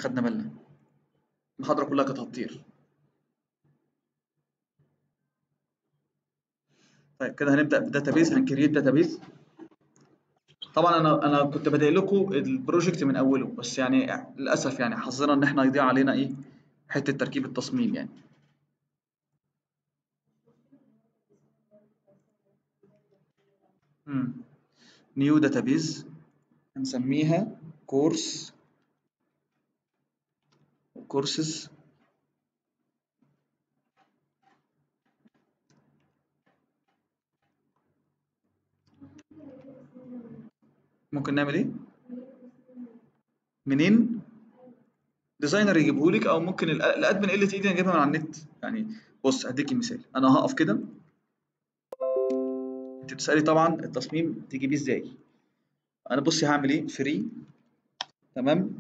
خدنا بالنا المحاضرة كلها كانت هتطير طيب كده هنبدأ بداتابيز هنكريت داتابيز طبعا انا انا كنت بادئ لكم البروجكت من اوله بس يعني للاسف يعني حظنا ان احنا يضيع علينا ايه حته تركيب التصميم يعني امم نيو داتابيز هنسميها كورس كورسز ممكن نعمل ايه منين ديزاينر يجيبه لك او ممكن ال- الادمن قله ايدي نجيبها من على النت يعني بص هديكي مثال انا هقف كده انت بتسالي طبعا التصميم تجيبيه ازاي انا بصي هعمل ايه فري تمام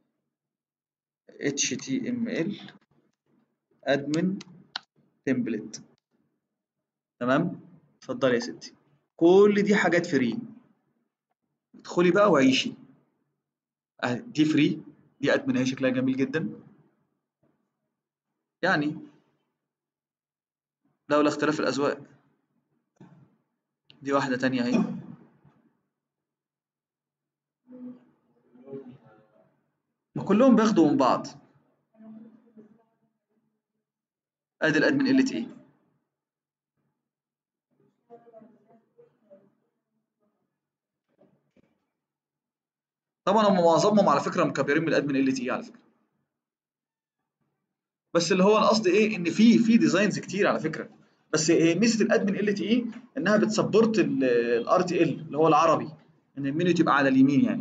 html admin template تمام اتفضلي يا ستي كل دي حاجات فري ادخلي بقى وعيشي اه دي فري دي ادمن اهي شكلها جميل جدا يعني لولا اختلاف الاذواق دي واحده تانية اهي ما كلهم بياخدوا من بعض ادي الادمن قله ايه طبعا هم معظمهم على فكره مكبرين من الادمن قله ايه على فكره بس اللي هو القصد ايه ان في في ديزاينز كتير على فكره بس إيه ميزه الادمن قله ايه انها بتسبورت الار تي ال اللي هو العربي ان المنيو تبقى على اليمين يعني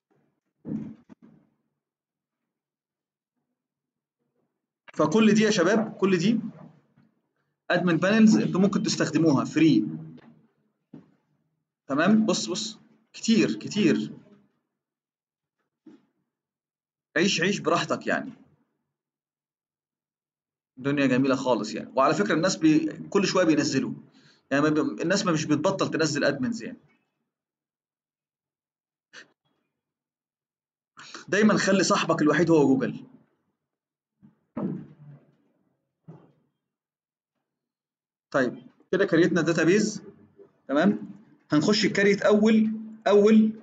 فكل دي يا شباب كل دي ادمن بانلز انتوا ممكن تستخدموها فري تمام بص بص كتير كتير عيش عيش براحتك يعني الدنيا جميله خالص يعني وعلى فكره الناس بي... كل شويه بينزلوا يعني ما بي... الناس ما مش بتبطل تنزل ادمنز يعني دايما خلي صاحبك الوحيد هو جوجل طيب كده كريتنا داتابيز تمام هنخش كريت اول اول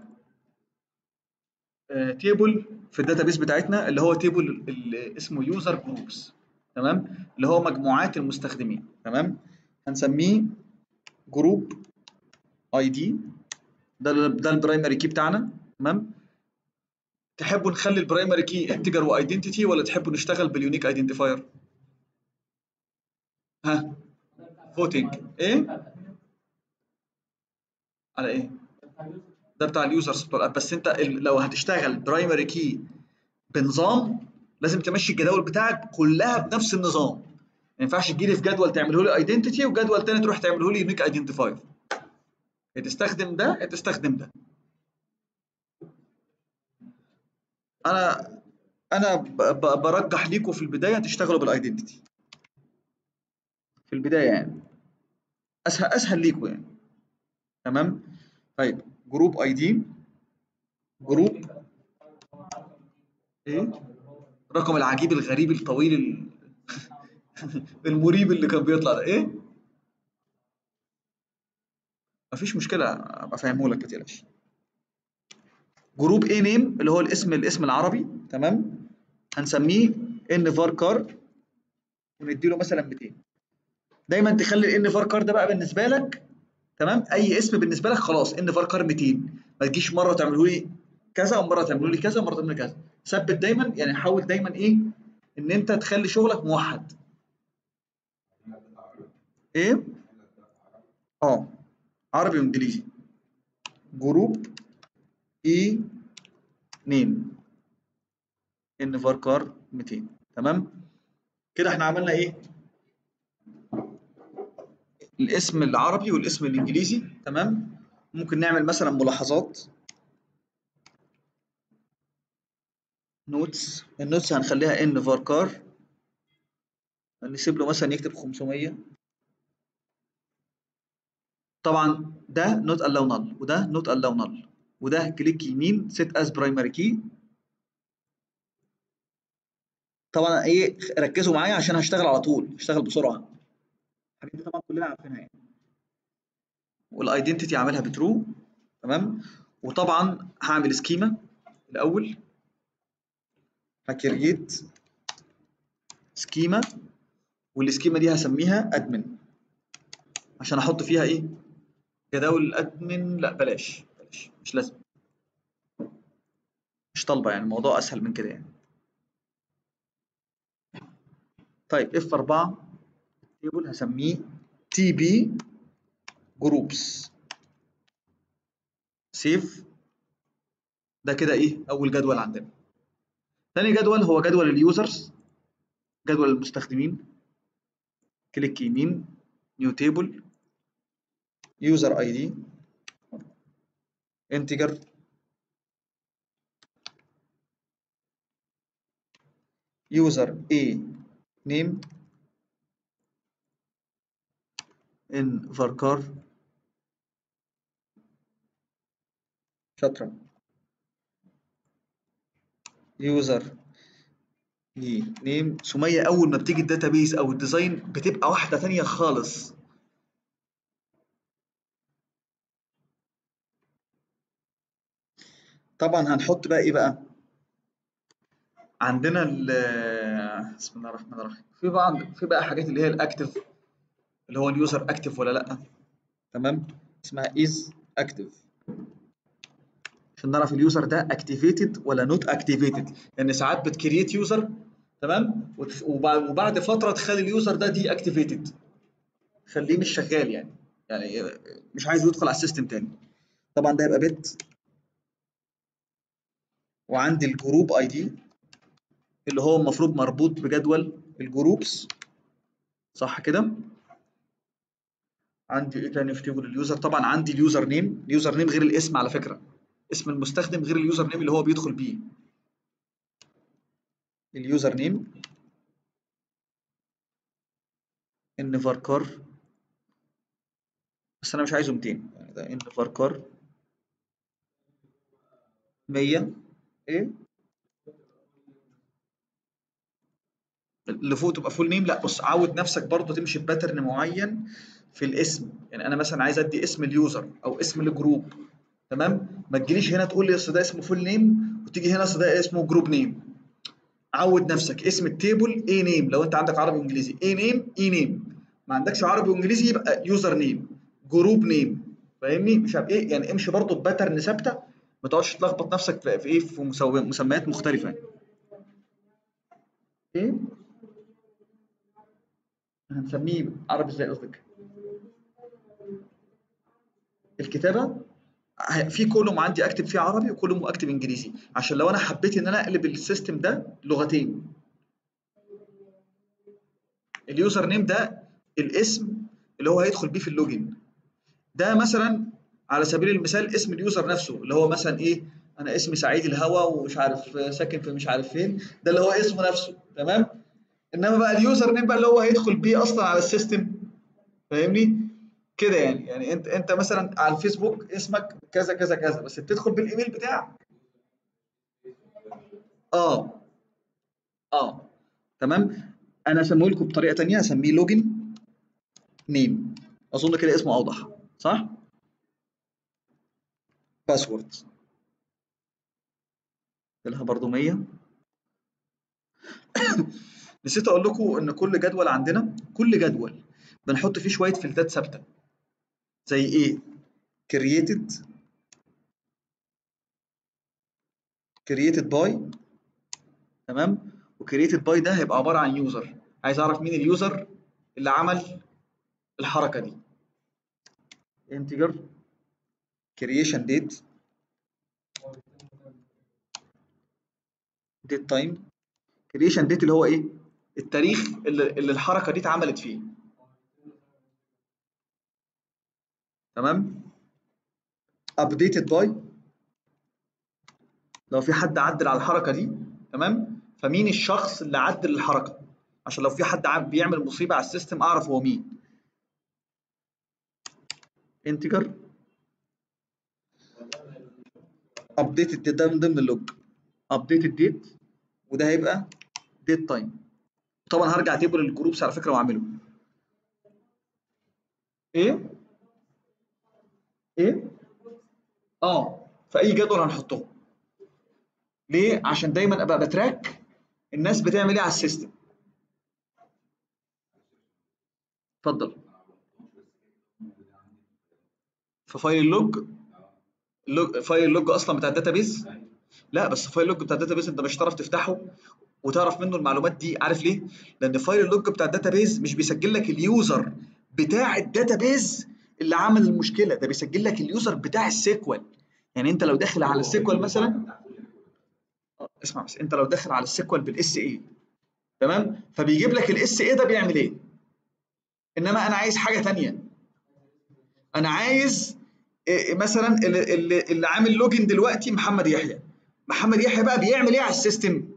آه تيبل في الداتابيز بتاعتنا اللي هو تيبل اللي اسمه يوزر جروبس تمام اللي هو مجموعات المستخدمين تمام هنسميه جروب اي دي ده ده البرايمري كي بتاعنا تمام تحبوا نخلي البرايمري كي انتجر وايدنتيتي ولا تحبوا نشتغل باليونيك ايدنتيفاير ها فوتنج ايه على ايه ده بتاع اليوزرز بتوع الاب بس انت ال- لو هتشتغل برايمري كي بنظام لازم تمشي الجداول بتاعك كلها بنفس النظام ما ينفعش تجيلي في جدول تعمله لي ايدنتيتي وجدول تاني تروح تعمله لي يونيك ايدنتيفاير تستخدم ده تستخدم ده انا انا ب- ب- برجح ليكم في البدايه تشتغلوا بالايدنتيتي في البدايه يعني اسهل اسهل ليكم يعني تمام طيب جروب اي دي جروب ايه الرقم العجيب الغريب الطويل ال- المريب اللي كان بيطلع ده ايه مفيش مشكله ابقى افهمه لك ما تقلقش جروب اي نيم اللي هو الاسم الاسم العربي تمام هنسميه ان فار كار ونديله مثلا 200 دايما تخلي الان فار كار ده بقى بالنسبه لك تمام اي اسم بالنسبه لك خلاص ان فار كار 200 ما تجيش مره تعمله لي كذا ومره تعمله لي كذا ومره تعمله لي كذا ثبت دايما يعني حاول دايما ايه ان انت تخلي شغلك موحد ايه اه عربي وانجليزي جروب اي نيم ان فار كار 200 تمام كده احنا عملنا ايه الاسم العربي والاسم الانجليزي تمام ممكن نعمل مثلا ملاحظات نوتس النوتس هنخليها ان فار كار نسيب له مثلا يكتب 500 طبعا ده نوت الاو نل وده نوت الاو نل وده كليك يمين سيت از برايمري كي طبعا ايه ركزوا معايا عشان هشتغل على طول هشتغل بسرعه الحاجات دي طبعا كلنا عارفينها يعني والايدنتيتي اعملها بترو تمام وطبعا هعمل سكيما الاول هكريت سكيما والسكيما دي هسميها ادمن عشان احط فيها ايه جداول الادمن لا بلاش بلاش مش لازم مش طالبه يعني الموضوع اسهل من كده يعني طيب اف 4 تيبل هسميه تي بي جروبس سيف ده كده ايه اول جدول عندنا تاني جدول هو جدول اليوزرز جدول المستخدمين كليك يمين نيو تيبل يوزر اي دي انتجر user a name in varchar شاطرة user دي نيم سمية أول ما بتيجي الداتابيس أو الديزاين بتبقى واحدة تانية خالص طبعا هنحط بقى إيه بقى عندنا ال بسم الله الرحمن الرحيم في بعض في بقى حاجات اللي هي الاكتف اللي هو اليوزر اكتف ولا لا تمام اسمها از اكتف عشان نعرف اليوزر ده اكتيفيتد ولا نوت اكتيفيتد لان ساعات بتكريت يوزر تمام وبعد فتره تخلي اليوزر ده دي اكتيفيتد خليه مش شغال يعني يعني مش عايز يدخل على السيستم تاني طبعا ده هيبقى بت وعندي الجروب اي دي اللي هو المفروض مربوط بجدول الجروبس صح كده عندي ايه تاني في تيبل اليوزر طبعا عندي اليوزر نيم اليوزر نيم غير الاسم على فكره اسم المستخدم غير اليوزر نيم اللي هو بيدخل بيه اليوزر نيم ان فاركار بس انا مش عايزه 200 يعني ده ان فاركار 100 ايه اللي فوق تبقى فول نيم لا بص عود نفسك برضه تمشي بباترن معين في الاسم يعني انا مثلا عايز ادي اسم اليوزر او اسم الجروب تمام ما تجيليش هنا تقول لي اصل ده اسمه فول نيم وتيجي هنا اصل ده اسمه جروب نيم عود نفسك اسم التيبل اي نيم لو انت عندك عربي وانجليزي اي نيم اي نيم ما عندكش عربي وانجليزي يبقى يوزر نيم جروب نيم فاهمني مش عارف ايه يعني امشي برضه بباترن ثابته ما تقعدش تلخبط نفسك في ايه في مسميات مختلفه ايه هنسميه عربي ازاي قصدك الكتابه في كولوم عندي اكتب فيه عربي وكولوم اكتب انجليزي عشان لو انا حبيت ان انا اقلب السيستم ده لغتين اليوزر نيم ده الاسم اللي هو هيدخل بيه في اللوجن ده مثلا على سبيل المثال اسم اليوزر نفسه اللي هو مثلا ايه انا اسمي سعيد الهوى ومش عارف ساكن في مش عارف فين ده اللي هو اسمه نفسه تمام انما بقى اليوزر نيم بقى اللي هو هيدخل بيه اصلا على السيستم فاهمني كده يعني يعني انت انت مثلا على الفيسبوك اسمك كذا كذا كذا بس بتدخل بالايميل بتاعك اه اه تمام انا اسميه لكم بطريقه ثانيه اسميه لوجن نيم اظن كده اسمه اوضح صح باسورد لها برضو 100 نسيت اقول لكم ان كل جدول عندنا كل جدول بنحط فيه شويه فلتات ثابته زي ايه created created by تمام وcreated by ده هيبقى عباره عن يوزر عايز اعرف مين اليوزر اللي عمل الحركه دي integer creation date date time creation date اللي هو ايه التاريخ اللي, اللي الحركه دي اتعملت فيه تمام updated by لو في حد عدل على الحركه دي تمام فمين الشخص اللي عدل الحركه عشان لو في حد بيعمل مصيبه على السيستم اعرف هو مين integer updated ده من ضمن اللوج updated date وده هيبقى ديت تايم طبعا هرجع تيبل الجروبس على فكره واعمله ايه ايه اه في اي جدول هنحطهم ليه عشان دايما ابقى بتراك الناس بتعمل ايه على السيستم اتفضل في فايل اللوج اللوج فايل اللوج اصلا بتاع الداتابيز لا بس فايل اللوج بتاع الداتابيز انت مش هتعرف تفتحه وتعرف منه المعلومات دي عارف ليه لان فايل اللوج بتاع الداتابيز مش بيسجل لك اليوزر بتاع الداتابيز اللي عمل المشكله ده بيسجل لك اليوزر بتاع السيكوال يعني انت لو داخل على السيكوال مثلا آه، اسمع بس انت لو داخل على السيكوال بالاس اي تمام فبيجيب لك الاس اي ده بيعمل ايه انما انا عايز حاجه تانية انا عايز إيه مثلا اللي, اللي, اللي عامل لوجن دلوقتي محمد يحيى محمد يحيى بقى بيعمل ايه على السيستم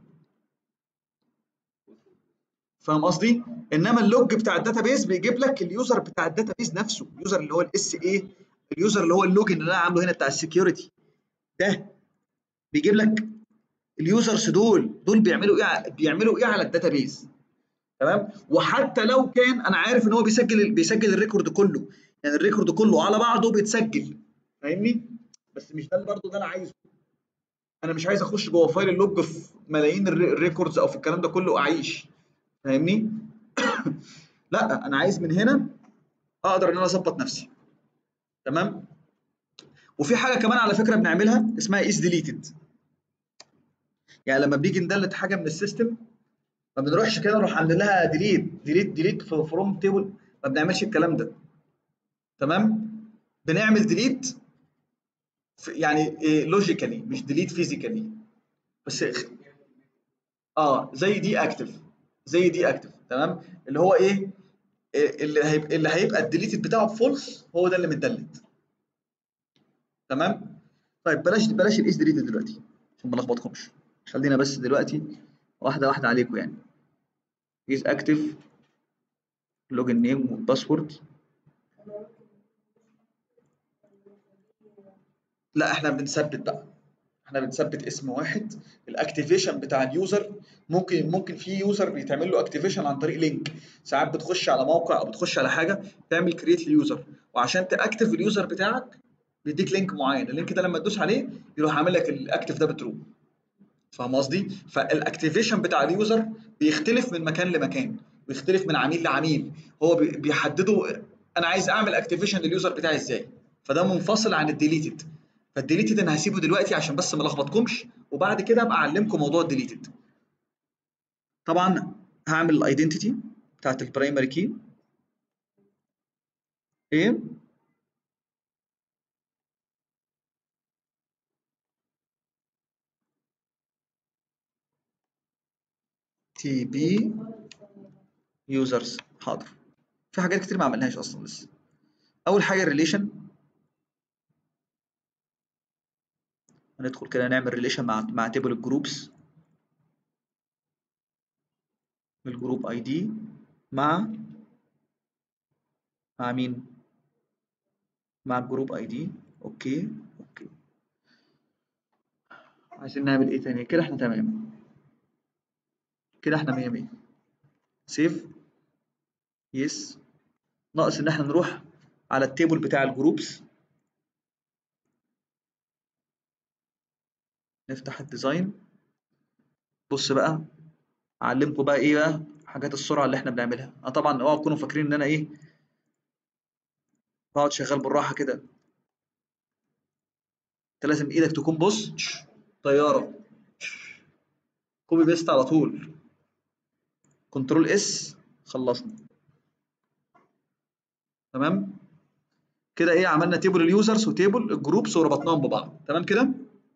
فاهم قصدي انما اللوج بتاع الداتابيز بيجيب لك اليوزر بتاع الداتابيز نفسه اليوزر اللي هو الاس اي اليوزر اللي هو اللوجن اللي انا عامله هنا بتاع السكيورتي ده بيجيب لك اليوزرز دول دول بيعملوا ايه بيعملوا ايه على الداتابيز تمام وحتى لو كان انا عارف ان هو بيسجل بيسجل الريكورد كله يعني الريكورد كله على بعضه بيتسجل فاهمني بس مش ده برضه ده انا عايزه انا مش عايز اخش جوه فايل اللوج في ملايين الريكوردز او في الكلام ده كله اعيش فاهمني لا انا عايز من هنا اقدر ان انا اظبط نفسي تمام وفي حاجه كمان على فكره بنعملها اسمها از ديليتد يعني لما بنيجي ندلت حاجه من السيستم ما بنروحش كده نروح عاملين لها ديليت ديليت ديليت فروم تيبل ما بنعملش الكلام ده تمام بنعمل ديليت يعني إيه لوجيكالي مش ديليت فيزيكالي بس اه زي دي اكتف زي دي اكتف تمام اللي هو ايه اللي هيبقى اللي هيبقى الديليتد بتاعه فولس هو ده اللي متدلت تمام طيب بلاش بلاش الايز ديليتد دلوقتي عشان ما نلخبطكمش خلينا بس دلوقتي واحده واحده عليكم يعني is active لوجن نيم والباسورد لا احنا بنثبت بقى احنا بنثبت اسم واحد الاكتيفيشن بتاع اليوزر ممكن ممكن في يوزر بيتعمل له اكتيفيشن عن طريق لينك ساعات بتخش على موقع او بتخش على حاجه تعمل كريت ليوزر وعشان تاكتف اليوزر بتاعك بيديك لينك معين اللينك ده لما تدوس عليه يروح عامل لك الاكتف ده بترو فاهم قصدي فالاكتيفيشن بتاع اليوزر بيختلف من مكان لمكان بيختلف من عميل لعميل هو بيحددوا انا عايز اعمل اكتيفيشن لليوزر بتاعي ازاي فده منفصل عن الديليتد فالديليتد انا هسيبه دلوقتي عشان بس ما لخبطكمش وبعد كده ابقى اعلمكم موضوع الديليتد طبعا هعمل الايدنتيتي بتاعت البرايمري كي ايه تي بي يوزرز حاضر في حاجات كتير ما عملناهاش اصلا لسه اول حاجه الريليشن هندخل كده نعمل ريليشن مع مع تيبل الجروبس الجروب اي دي مع مع مين مع الجروب اي دي اوكي اوكي عايزين نعمل ايه تاني كده احنا تمام كده احنا مية مية سيف يس ناقص ان احنا نروح على التيبل بتاع الجروبس نفتح الديزاين بص بقى اعلمكم بقى ايه بقى حاجات السرعه اللي احنا بنعملها انا طبعا اوعوا تكونوا فاكرين ان انا ايه بقعد شغال بالراحه كده انت لازم ايدك تكون بص طياره كوبي بيست على طول كنترول اس خلصنا تمام كده ايه عملنا تيبل اليوزرز وتيبل الجروبس وربطناهم ببعض تمام كده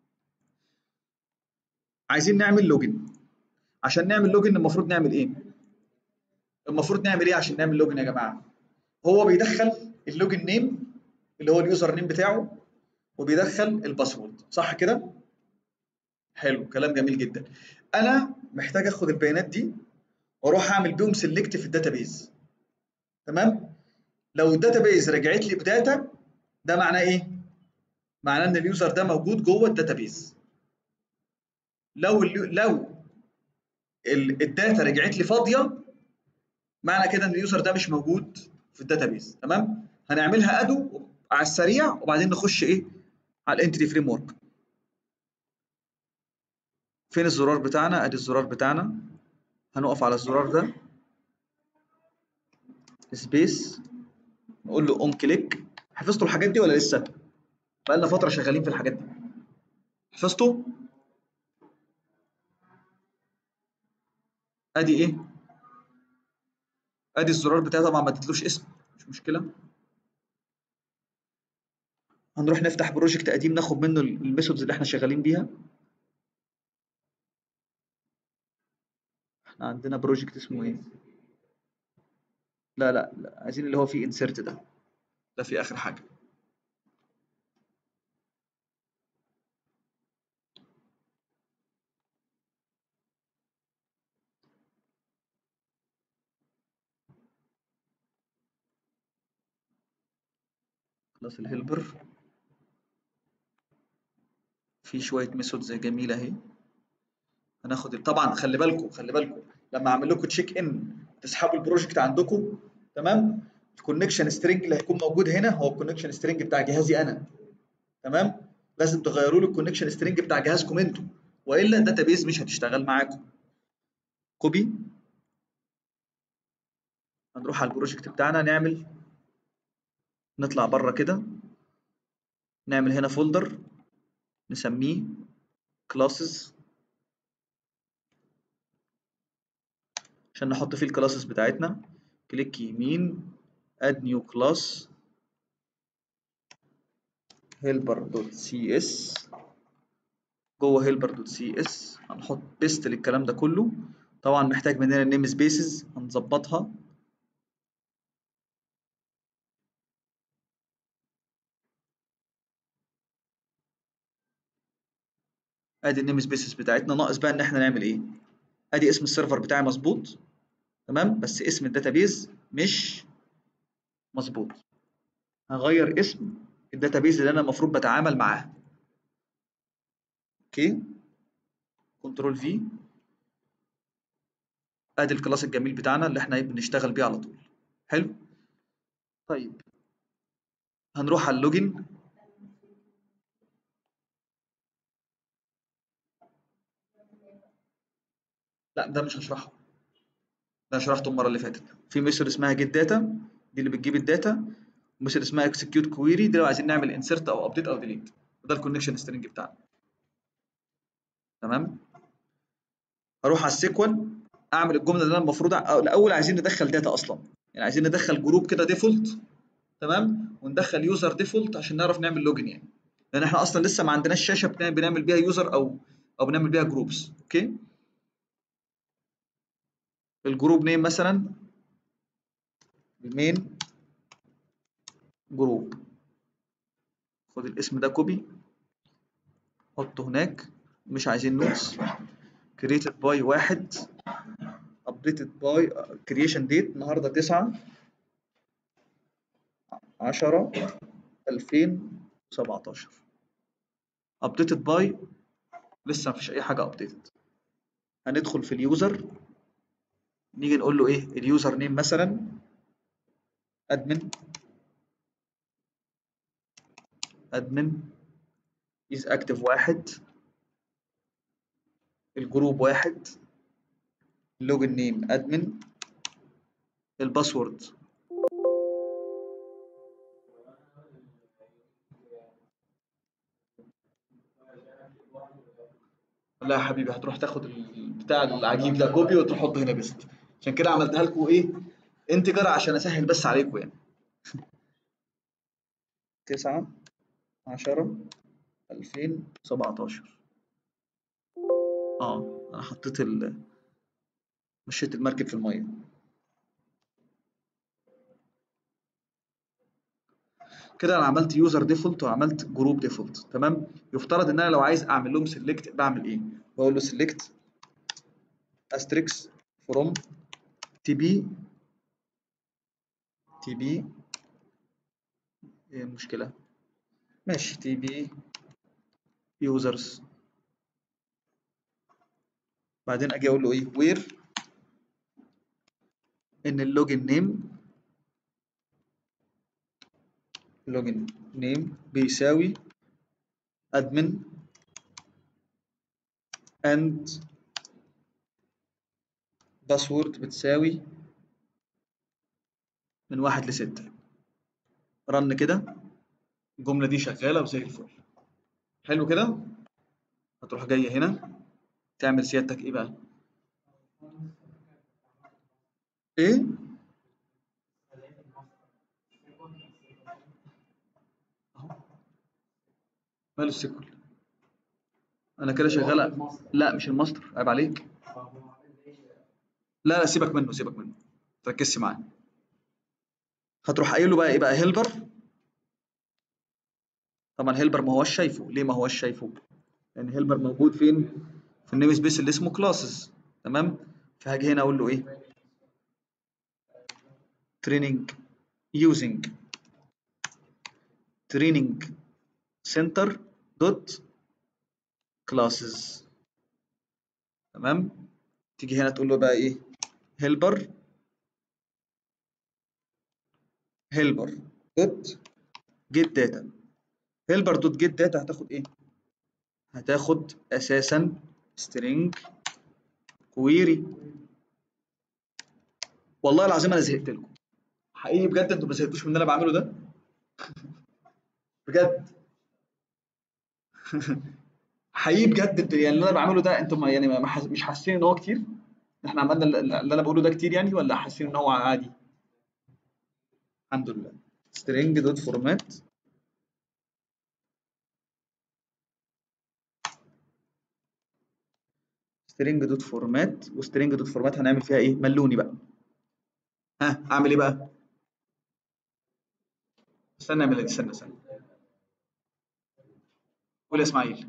عايزين نعمل لوجن عشان نعمل لوجن المفروض نعمل ايه المفروض نعمل ايه عشان نعمل لوجن يا جماعه هو بيدخل اللوجن نيم اللي هو اليوزر نيم بتاعه وبيدخل الباسورد صح كده حلو كلام جميل جدا انا محتاج اخد البيانات دي واروح اعمل بيهم سيلكت في الداتابيز تمام لو الداتابيز رجعت لي بداتا ده معناه ايه معناه ان اليوزر ده موجود جوه الداتابيز لو لو ال- الداتا رجعت لي فاضيه معنى كده ان اليوزر ده مش موجود في الداتابيز تمام هنعملها ادو على السريع وبعدين نخش ايه على الانتيتي فريم ورك فين الزرار بتاعنا ادي الزرار بتاعنا هنقف على الزرار ده سبيس نقول له اون كليك حفظتوا الحاجات دي ولا لسه بقالنا فتره شغالين في الحاجات دي حفظتوا ادي ايه ادي الزرار بتاعي طبعا ما اديتلوش اسم مش مشكله هنروح نفتح بروجكت قديم ناخد منه الميثودز اللي احنا شغالين بيها احنا عندنا بروجكت اسمه ايه لا لا لا عايزين اللي هو فيه انسيرت ده ده في اخر حاجه خلاص الهيلبر في شويه ميثودز جميله اهي هناخد طبعا خلي بالكم خلي بالكم لما اعمل لكم تشيك ان تسحبوا البروجكت عندكم تمام الكونكشن سترينج اللي هيكون موجود هنا هو الكونكشن سترينج بتاع جهازي انا تمام لازم تغيروا لي الكونكشن سترينج بتاع جهازكم انتوا والا الداتابيز مش هتشتغل معاكم كوبي هنروح على البروجكت بتاعنا نعمل نطلع بره كده نعمل هنا فولدر نسميه كلاسز عشان نحط فيه الكلاسز بتاعتنا كليك يمين add new class helper.cs جوه helper.cs هنحط بيست للكلام ده كله طبعا محتاج مننا النيم سبيسز هنظبطها ادي النيم سبيسز بتاعتنا ناقص بقى ان احنا نعمل ايه ادي اسم السيرفر بتاعي مظبوط تمام بس اسم الداتابيز مش مظبوط هغير اسم الداتابيز اللي انا المفروض بتعامل معاها اوكي كنترول في ادي الكلاس الجميل بتاعنا اللي احنا بنشتغل بيه على طول حلو طيب هنروح على اللوجن لا ده مش هشرحه ده شرحته المره اللي فاتت في ميثود اسمها جيت داتا دي اللي بتجيب الداتا وميثود اسمها اكسكيوت كويري دي لو عايزين نعمل انسرت او ابديت او ديليت وده الكونكشن سترينج بتاعنا تمام هروح على السيكوال اعمل الجمله اللي انا المفروض أ... الاول عايزين ندخل داتا اصلا يعني عايزين ندخل جروب كده ديفولت تمام وندخل يوزر ديفولت عشان نعرف نعمل لوجن يعني لان احنا اصلا لسه ما عندناش شاشه بنعمل بيها يوزر او او بنعمل بيها جروبس اوكي الجروب نيم مثلا المين جروب خد الاسم ده كوبي حطه هناك مش عايزين نوتس created by واحد updated by creation date النهارده تسعة عشرة ألفين وسبعتاشر updated by لسه مفيش أي حاجة updated هندخل في اليوزر نيجي نقول له ايه اليوزر نيم مثلا admin admin is active واحد الجروب واحد اللوجن نيم admin الباسورد لا يا حبيبي هتروح تاخد البتاع العجيب ده كوبي وتروح تحطه هنا بيست عشان كده عملتها لكم ايه انتجر عشان اسهل بس عليكم يعني تسعة عشرة ألفين سبعتاشر اه انا حطيت ال مشيت المركب في المية كده انا عملت يوزر ديفولت وعملت جروب ديفولت تمام يفترض ان انا لو عايز اعمل لهم سيلكت بعمل ايه بقول له سيلكت استريكس فروم تي بي تي بي ايه المشكلة ماشي تي بي يوزرز بعدين اجي اقول له ايه وير ان اللوجن نيم لوجن نيم بيساوي admin and باسورد بتساوي من واحد لستة رن كده الجملة دي شغالة وزي الفل حلو كده هتروح جاية هنا تعمل سيادتك ايه بقى ايه ماله السيكول انا كده شغاله لا مش الماستر عيب عليك لا لا سيبك منه سيبك منه تركزش معاه هتروح قايل له بقى ايه بقى هيلبر طبعا هيلبر ما هوش شايفه ليه ما هوش شايفه لان هيلبر موجود فين في النيم سبيس اللي اسمه كلاسز تمام فهاجي هنا اقول له ايه training using training center dot classes تمام تيجي هنا تقول له بقى ايه helper helper dot get data helper dot get data هتاخد ايه هتاخد اساسا string query والله العظيم انا زهقت لكم حقيقي بجد انتوا ما زهقتوش من اللي انا بعمله ده بجد حقيقي بجد انتوا يعني اللي انا بعمله ده انتوا ما- يعني ما حس... مش حاسين ان هو كتير احنا عملنا اللي اللي انا بقوله ده كتير يعني ولا حاسين ان هو عادي الحمد لله string dot format string dot format وstring dot format هنعمل فيها ايه ملوني بقى ها اعمل ايه بقى استنى اعمل ايه استنى استنى قول يا اسماعيل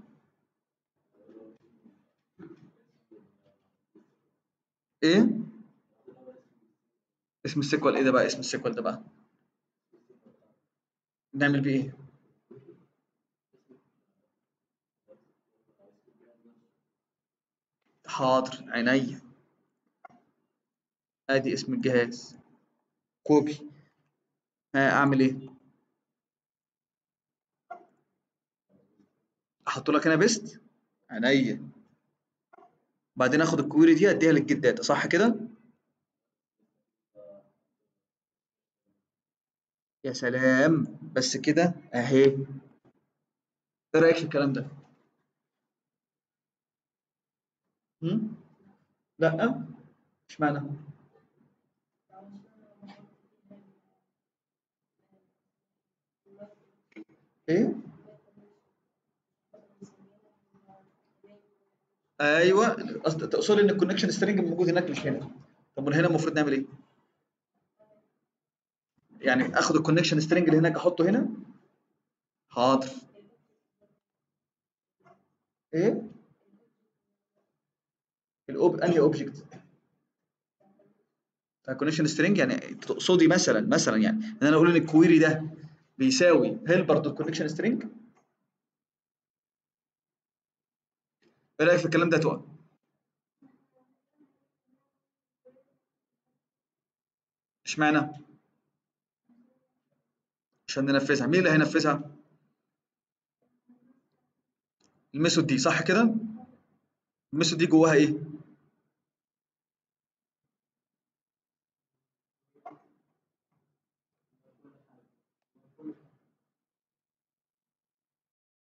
ايه اسم السيكوال ايه ده بقى اسم السيكوال ده بقى نعمل بيه ايه حاضر عينيا ادي اسم الجهاز كوبي ها اعمل ايه احط لك هنا بيست عينيا بعدين اخد الكويري دي اديها للجيت داتا صح كده يا سلام بس كده اهي ايه رايك في الكلام ده هم؟ لا اشمعنى ايه ايوه قصد تقصد ان الكونكشن سترينج موجود هناك مش هنا طب من هنا المفروض نعمل ايه يعني اخد الكونكشن سترينج اللي هناك احطه هنا حاضر ايه الاوب انهي اوبجكت فالكونكشن سترينج يعني تقصدي مثلا مثلا يعني ان انا اقول ان الكويري ده بيساوي هيلبر دوت كونكشن سترينج ايه رايك في الكلام ده تقع اشمعنى عشان ننفذها مين اللي هينفذها الميثود دي صح كده الميثود دي جواها ايه